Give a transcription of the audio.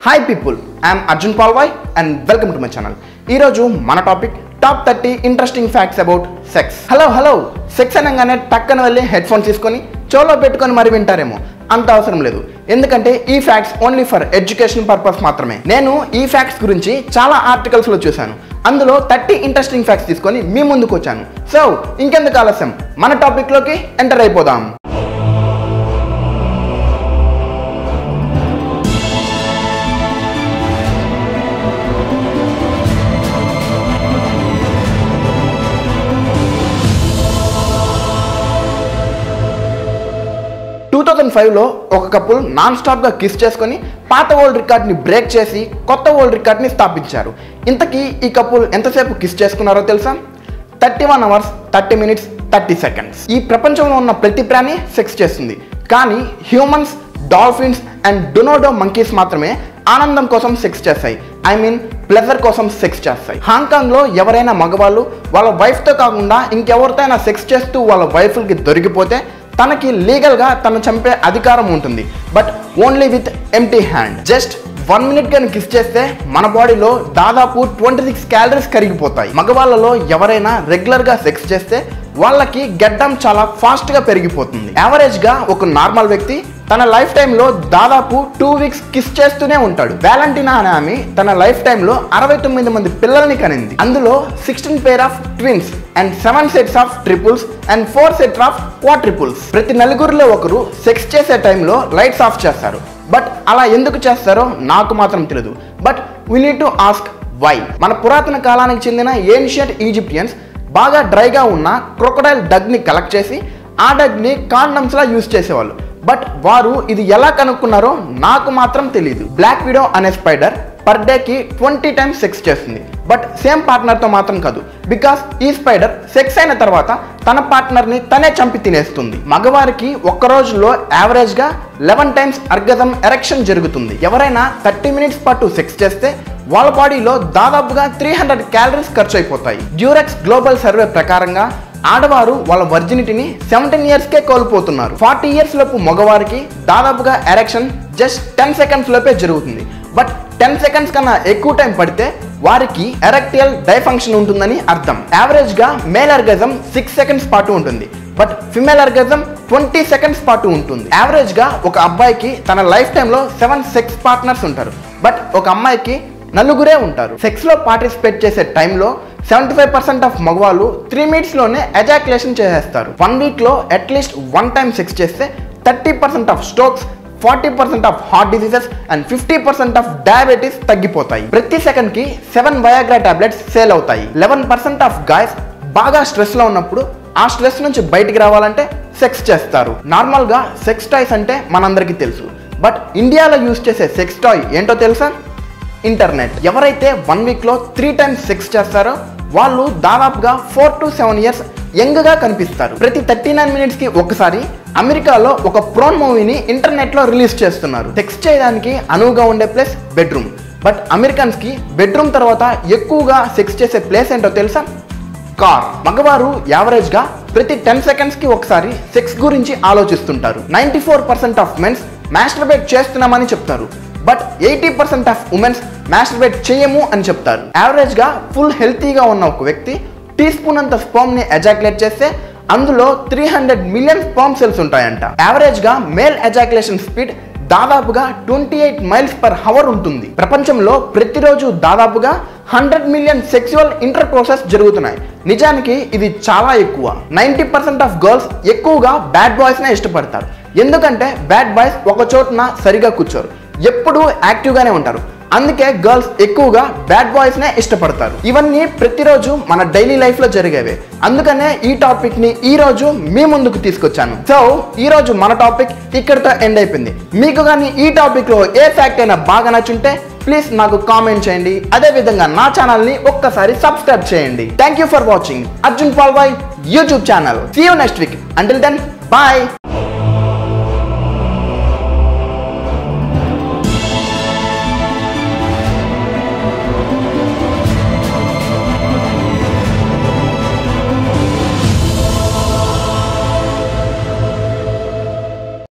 hi people I'm Arjun Palvai and welcome to my channel ఈరోజు మన topic top thirty interesting facts about sex hello hello sex అనగానే టక్కన వెళ్ళి head phone తీసుకొని చోలో పెట్టుకొని మరి వింటారేమో అంత అవసరం లేదు ఎందుకంటే ఈ facts only for education purpose మాత్రమే నేను ఈ ఫ్యాక్ట్స్ గురించి చాలా ఆర్టికల్స్లో చూశాను అందులో థర్టీ ఇంట్రెస్టింగ్ ఫ్యాక్ట్స్ తీసుకొని మీ ముందుకు వచ్చాను సో ఇంకెందుకు ఆలస్యం మన టాపిక్లోకి ఎంటర్ అయిపోదాం టూ థౌజండ్ ఫైవ్లో ఒక కపుల్ నాన్ స్టాప్గా కిస్ చేసుకొని పాత వరల్డ్ రికార్డ్ని బ్రేక్ చేసి కొత్త వరల్డ్ రికార్డ్ని స్థాపించారు ఇంతకీ ఈ కపుల్ ఎంతసేపు కిస్ చేసుకున్నారో తెలుసా thirty one hours thirty minutes thirty seconds ఈ ప్రపంచంలో ఉన్న ప్రతి ప్రాణి సెక్స్ చేస్తుంది కానీ హ్యూమన్స్ డాల్ఫిన్స్ అండ్ డొనోడో మంకీస్ మాత్రమే ఆనందం కోసం సెక్స్ చేస్తాయి ఐ మీన్ ప్లెజర్ కోసం సెక్స్ చేస్తాయి హాంకాంగ్లో ఎవరైనా మగవాళ్ళు వాళ్ళ వైఫ్తో కాకుండా ఇంకెవరితో అయినా సెక్స్ చేస్తూ వాళ్ళ వైఫ్లకి దొరికిపోతే తనకి లీగల్గా తను చంపే అధికారం ఉంటుంది but only with empty hand just one minute కానీ కిస్ చేస్తే మన బాడీలో దాదాపు ట్వంటీ సిక్స్ క్యాలరీస్ కరిగిపోతాయి మగవాళ్ళలో ఎవరైనా రెగ్యులర్గా సెక్స్ చేస్తే వాళ్ళకి గడ్డం చాలా ఫాస్ట్గా పెరిగిపోతుంది యావరేజ్గా ఒక నార్మల్ వ్యక్తి తన లైఫ్ టైంలో దాదాపు టూ వీక్స్ కిస్ చేస్తూనే ఉంటాడు వ్యాలంటీనా అనే ఆమె తన లైఫ్ టైంలో అరవై తొమ్మిది మంది పిల్లల్ని కనింది అందులో sixteen pair of twins and seven sets of triplets and four set of quadruplets ప్రతి నలుగురిలో ఒకరు సెక్స్ చేసే టైంలో లైట్స్ ఆఫ్ చేస్తారు బట్ అలా ఎందుకు చేస్తారో నాకు మాత్రం తెలియదు but we need to ask why మన పురాతన కాలానికి చెందిన ఏన్షియంట్ ఈజిప్టియన్స్ బాగా డ్రైగా ఉన్న క్రొకడైల్ డగ్ని కలెక్ట్ చేసి ఆ డగ్ని కాండమ్స్లా యూజ్ చేసేవాళ్ళు బట్ వారు ఇది ఎలా కనుక్కున్నారో నాకు మాత్రం తెలియదు బ్లాక్ విడో అనే స్పైడర్ పర్ డేకి ట్వంటీ టైమ్స్ సెక్స్ చేస్తుంది బట్ సేమ్ పార్ట్నర్తో మాత్రం కాదు బికాస్ ఈ స్పైడర్ సెక్స్ అయిన తర్వాత తన పార్ట్నర్ని తనే చంపి తినేస్తుంది మగవారికి ఒక్క రోజులో యావరేజ్గా లెవెన్ టైమ్స్ అర్గజం ఎరెక్షన్ జరుగుతుంది ఎవరైనా థర్టీ మినిట్స్ పాటు సెక్స్ చేస్తే వాళ్ళ బాడీలో దాదాపుగా త్రీ హండ్రెడ్ క్యాలరీస్ ఖర్చు అయిపోతాయి డ్యూరెక్స్ గ్లోబల్ సర్వే ప్రకారంగా ఆడవారు వాళ్ళ వర్జినిటీని సెవెంటీన్ ఇయర్స్కే కోల్పోతున్నారు ఫార్టీ ఇయర్స్ లోపు మగవారికి దాదాపుగా ఎరెక్షన్ జస్ట్ టెన్ సెకండ్స్ లోపే జరుగుతుంది బట్ టెన్ సెకండ్స్ కన్నా ఎక్కువ టైం పడితే వారికి ఎరెక్టియల్ డైఫంక్షన్ ఉంటుందని అర్థం యావరేజ్గా మేల్ అర్గజం సిక్స్ సెకండ్స్ పాటు ఉంటుంది but female orgasm twenty seconds పాటు ఉంటుంది యావరేజ్గా ఒక అబ్బాయికి తన లైఫ్ టైంలో సెవెన్ సెక్స్ పార్ట్నర్స్ ఉంటారు బట్ ఒక అమ్మాయికి నలుగురే ఉంటారు సెక్స్లో పార్టిసిపేట్ చేసే టైంలో సెవెంటీ ఫైవ్ పర్సెంట్ ఆఫ్ మగవాళ్ళు త్రీ మినిట్స్లోనే ఎజాక్యులేషన్ చేసేస్తారు వన్ వీక్లో అట్లీస్ట్ వన్ టైం సెక్స్ చేస్తే thirty percent of strokes forty percent of heart diseases and fifty percent of diabetes తగ్గిపోతాయి ప్రతి సెకండ్కి సెవెన్ వయాగ్రా టాబ్లెట్స్ సేల్ అవుతాయి లెవెన్ పర్సెంట్ ఆఫ్ గాయస్ బాగా స్ట్రెస్లో ఉన్నప్పుడు ఆ స్ట్రెస్ నుంచి బయటికి రావాలంటే సెక్స్ చేస్తారు నార్మల్గా సెక్స్ టాయ్స్ అంటే మనందరికీ తెలుసు బట్ ఇండియాలో యూస్ చేసే సెక్స్ టాయ్ ఏంటో తెలుసా ఇంటర్నెట్ ఎవరైతే వన్ వీక్లో త్రీ టైమ్స్ సెక్స్ చేస్తారో వాళ్ళు దాదాపుగా ఫోర్ టు సెవెన్ ఇయర్స్ యంగ్గా కనిపిస్తారు ప్రతి థర్టీ నైన్ మినిట్స్కి ఒకసారి అమెరికాలో ఒక ప్రోన్ మూవీని ఇంటర్నెట్లో రిలీజ్ చేస్తున్నారు సెక్స్ చేయడానికి అనువుగా ఉండే ప్లేస్ బెడ్రూమ్ బట్ అమెరికన్స్కి బెడ్రూమ్ తర్వాత ఎక్కువగా సెక్స్ చేసే ప్లేస్ ఏంటో తెలుసా కార్ మగవారు యావరేజ్గా ప్రతి టెన్ సెకండ్స్కి ఒకసారి సెక్స్ గురించి ఆలోచిస్తుంటారు ninety four percent of mens masturbate చేస్తున్నామని చెప్తారు but eighty percent of womens masturbate చేయము అని చెప్తారు యావరేజ్గా ఫుల్ హెల్తీగా ఉన్న ఒక వ్యక్తి టీ స్పూన్ అంత స్పర్మ్ని ఎజాక్యులేట్ చేస్తే అందులో three hundred million sperm cells ఉంటాయంట యావరేజ్గా మేల్ ఎజాక్యులేషన్ స్పీడ్ దాదాపుగా twenty eight miles per hour ఉంటుంది ప్రపంచంలో ప్రతిరోజు దాదాపుగా hundred million sexual intercourses జరుగుతున్నాయి నిజానికి ఇది చాలా ఎక్కువ నైంటీ పర్సెంట్ ఆఫ్ గర్ల్స్ ఎక్కువగా బ్యాడ్ బాయ్స్నే ఇష్టపడతారు ఎందుకంటే బ్యాడ్ బాయ్స్ ఒక చోటున సరిగా కూర్చోరు ఎప్పుడూ యాక్టివ్గానే ఉంటారు అందుకే గర్ల్స్ ఎక్కువగా బ్యాడ్ బాయ్స్నే ఇష్టపడతారు ఇవన్నీ ప్రతిరోజు మన డైలీ లైఫ్లో జరిగేవే అందుకనే ఈ టాపిక్ని ఈ రోజు మీ ముందుకు తీసుకొచ్చాను సో ఈ రోజు మన టాపిక్ ఇక్కడితో ఎండ్ అయిపోయింది మీకు కానీ ఈ టాపిక్లో ఏ ఫ్యాక్ట్ అయినా బాగా నచ్చుంటే ప్లీజ్ నాకు కామెంట్ చేయండి అదే విధంగా నా ఛానల్ని ఒక్కసారి సబ్స్క్రైబ్ చేయండి thank you for watching Arjun Palvai YouTube channel see you next week until then bye